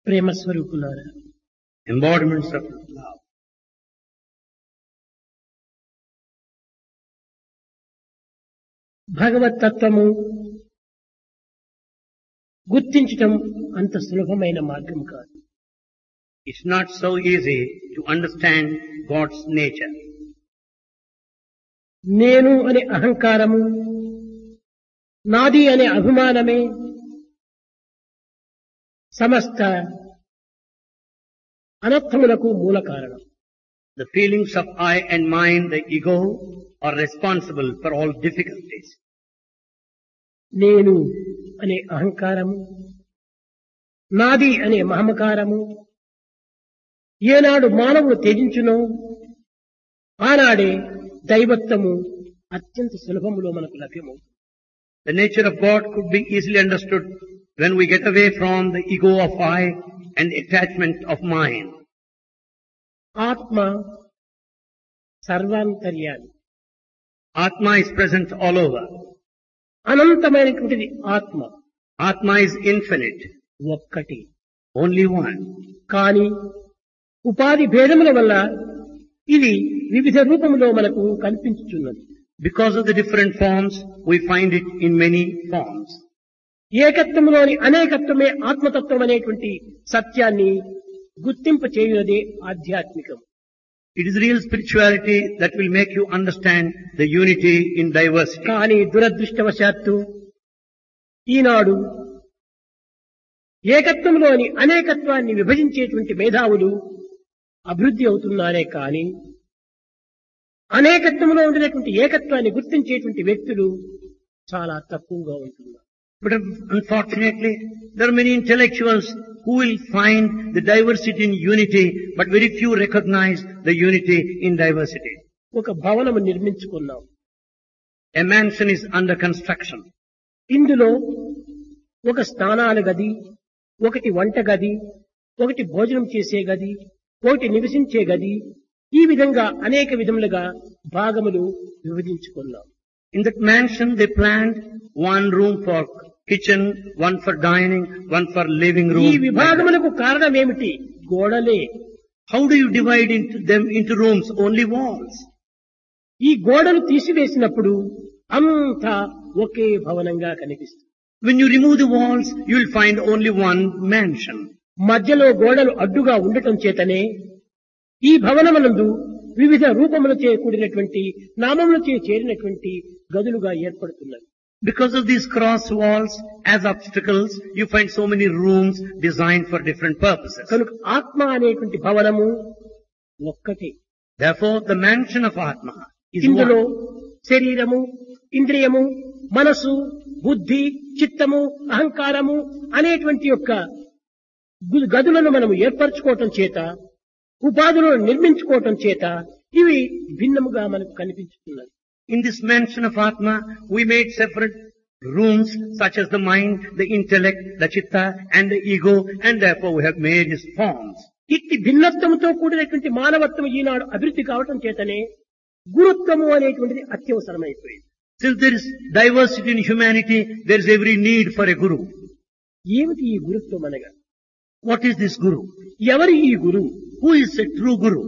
ప్రేమ స్వరూపులారా embodiments of love. భగవత్ తత్వము గుర్తించటం అంత సులభమైన మార్గం కాదు It's not so easy to understand God's nature. నేను అనే అహంకారము నాది అనే అభిమానమే సమస్త అనర్థములకు మూల కారణం The feelings of I and mine, the ego, are responsible for all difficulties. నేను అనే అహంకారము నాది అనే మహమకారము ఏనాడు మానవుడు త్యజించునో ఆనాడే దైవత్వము అత్యంత సులభములో మనకు లభ్యమవుతుంది The nature of God could be easily understood when we get away from the ego of I and the attachment of mine. ఆత్మ సర్వాంతర్యాన్ని Atma is present all over. అనంతమైనటువంటిది ఆత్మ Atma is infinite, ఒక్కటి only one. కాని ఉపాధి భేదముల వల్ల ఇది వివిధ రూపములో మనకు కనిపించుచున్నది Because of the different forms, we find it in many forms. ఏకత్వములోని అనేకత్వమే ఆత్మతత్వం అనేటువంటి సత్యాన్ని గుర్తింప చేయునదే ఆధ్యాత్మికం It is real spirituality that will make you understand the unity in diversity. కానీ దురదృష్టవశాత్తు ఈనాడు ఏకత్వంలోని అనేకత్వాన్ని విభజించేటువంటి మేధావులు అభివృద్ధి అవుతున్నారే కానీ అనేకత్వంలో ఉండినటువంటి ఏకత్వాన్ని గుర్తించేటువంటి వ్యక్తులు చాలా తక్కువగా ఉంటున్నారు But unfortunately, there are many intellectuals who will find the diversity in unity, but very few recognize the unity in diversity. ఒక భవనము నిర్మించుకున్నాం A mansion is under construction. ఇందులో ఒక స్నానాల గది ఒకటి వంట గది ఒకటి భోజనం చేసే గది ఒకటి నివసించే గది ఈ విధంగా అనేక విధములుగా భాగములు విభజించుకున్నాం In that mansion, they planned one room for kitchen, one for dining, one for living ఈ room. విభాగములకు కారణం ఏమిటి గోడలే How do you divide into them into rooms? Only walls. ఈ గోడలు తీసివేసినప్పుడు అంతా ఒకే భవనంగా కనిపిస్తుంది When you remove the walls, you will find only one mansion. మధ్యలో గోడలు అడ్డుగా ఉండటం చేతనే ఈ భవనమునందు వివిధ రూపములచే కూడినటువంటి నామములచే చేరినటువంటి గదులుగా ఏర్పడుతున్నవి Because of these cross walls as obstacles, you find so many rooms designed for different purposes. కనుక ఆత్మ అనేటువంటి భవనము ఒక్కటే Therefore, the mansion of Atma is ఇందులో one. శరీరము ఇంద్రియము మనసు బుద్ధి చిత్తము అహంకారము అనేటువంటి యొక్క గు- గదులను మనము ఏర్పరచుకోవటం చేత ఉపాధులను నిర్మించుకోవటం చేత ఇవి భిన్నముగా మనకు కనిపించుతున్నది In this mansion of Atma, we made separate rooms such as the mind, the intellect, the chitta and the ego and therefore we have made these forms. ఇట్టి భిన్నత్వంతో కూడినటువంటి మానవత్వం ఈనాడు అభివృద్ధి కావటం చేతనే గురుత్వము అనేటువంటిది అత్యవసరమైపోయింది Since there is diversity in humanity, there is every need for a guru. ఏమిటి ఈ గురుత్వం అనగా What is this guru? ఎవరి ఈ గురువు Who is a true guru?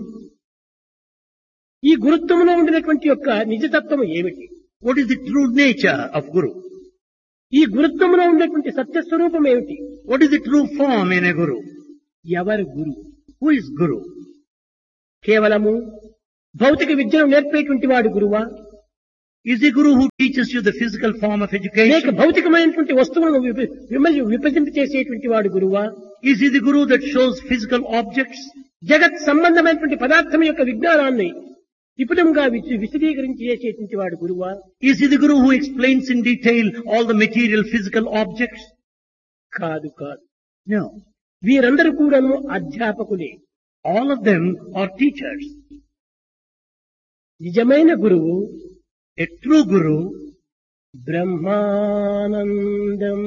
ఈ గురుత్వంలో ఉండినటువంటి యొక్క నిజతత్వం ఏమిటి What is the true nature of guru? ఈ గురుత్వంలో ఉండేటువంటి సత్యస్వరూపం ఏమిటి What is the true form in a guru? ఎవరు గురువు Who is guru? కేవలము భౌతిక విద్యను నేర్పేటువంటి వాడు గురువా Is the guru who teaches you the physical form of లేక education? భౌతికమైనటువంటి వస్తువులను విభ- విమర్శ- విభజింపచేసేటువంటి వాడు గురువా Is he the guru that shows physical objects? జగత్ సంబంధమైనటువంటి పదార్థం యొక్క విజ్ఞానాన్ని విపులంగా విశ- విశదీకరించి చేసేటువంటి వాడు గురువా Is he the guru who explains in detail all the material physical objects? కాదు కాదు No. వీరందరూ కూడాను అధ్యాపకులే All of them are teachers. నిజమైన గురువు A true guru బ్రహ్మానందం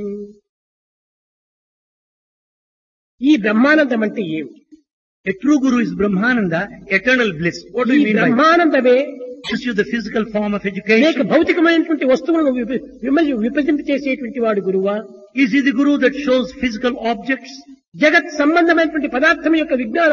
ఈ బ్రహ్మానందం అంటే ఏమిటి A true guru is Brahmananda, eternal bliss. What do ఈ you mean by that? బ్రహ్మానందమే Teaches you the physical form of లేక education. భౌతికమైనటువంటి వస్తువులను విభ- విమర్శ- విభజింపచేసేటువంటి వాడు గురువా Is he the guru that shows physical objects? జగత్ సంబంధమైనటువంటి పదార్థం యొక్క విజ్ఞానం